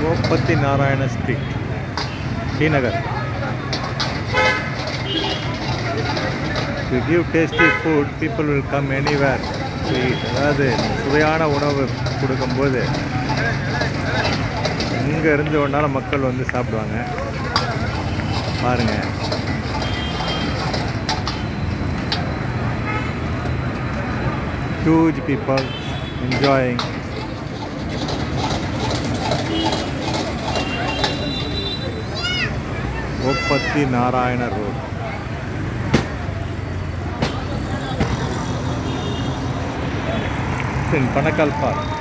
Gopati Narayana Street, Srinagar. If you give tasty food, people will come anywhere to eat. அதாவது சுவையான உணவு கொடுக்கும்போது இங்கே இருந்து ஒன்றால் மக்கள் வந்து சாப்பிடுவாங்க பாருங்க huge people enjoying Gopati Narayana Road. In Panakal Park.